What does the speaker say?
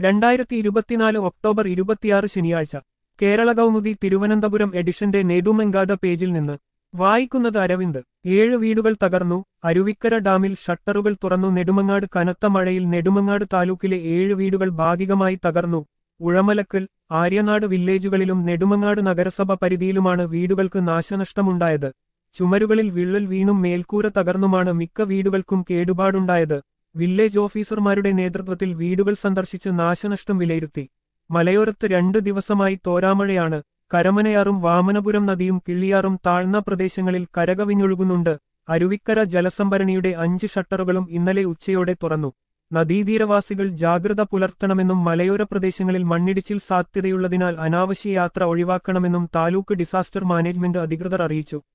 രണ്ടായിരത്തി ഇരുപത്തിനാല് ഒക്ടോബർ ഇരുപത്തിയാറ് ശനിയാഴ്ച കേരള കൗമുദി തിരുവനന്തപുരം എഡിഷന്റെ നേതുമെങ്കാത പേജിൽ നിന്ന് വായിക്കുന്നത് അരവിന്ദ് ഏഴ് വീടുകൾ തകർന്നു അരുവിക്കര ഡാമിൽ ഷട്ടറുകൾ തുറന്നു നെടുമങ്ങാട് കനത്ത മഴയിൽ നെടുമങ്ങാട് താലൂക്കിലെ ഏഴ് വീടുകൾ ഭാഗികമായി തകർന്നു ഉഴമലക്കൽ ആര്യനാട് വില്ലേജുകളിലും നെടുമങ്ങാട് നഗരസഭ പരിധിയിലുമാണ് വീടുകൾക്ക് നാശനഷ്ടമുണ്ടായത് ചുമരുകളിൽ വിള്ളൽ വീണും മേൽക്കൂര തകർന്നുമാണ് മിക്ക വീടുകൾക്കും കേടുപാടുണ്ടായത് വില്ലേജ് ഓഫീസർമാരുടെ നേതൃത്വത്തിൽ വീടുകൾ സന്ദർശിച്ച് നാശനഷ്ടം വിലയിരുത്തി മലയോരത്ത് രണ്ട് ദിവസമായി തോരാമഴയാണ് കരമനയാറും വാമനപുരം നദിയും കിള്ളിയാറും താഴ്ന്ന പ്രദേശങ്ങളിൽ കരകവിഞ്ഞൊഴുകുന്നുണ്ട് അരുവിക്കര ജലസംഭരണിയുടെ അഞ്ച് ഷട്ടറുകളും ഇന്നലെ ഉച്ചയോടെ തുറന്നു നദീതീരവാസികൾ ജാഗ്രത പുലർത്തണമെന്നും മലയോര പ്രദേശങ്ങളിൽ മണ്ണിടിച്ചിൽ സാധ്യതയുള്ളതിനാൽ അനാവശ്യ യാത്ര ഒഴിവാക്കണമെന്നും താലൂക്ക് ഡിസാസ്റ്റർ മാനേജ്മെന്റ് അധികൃതർ അറിയിച്ചു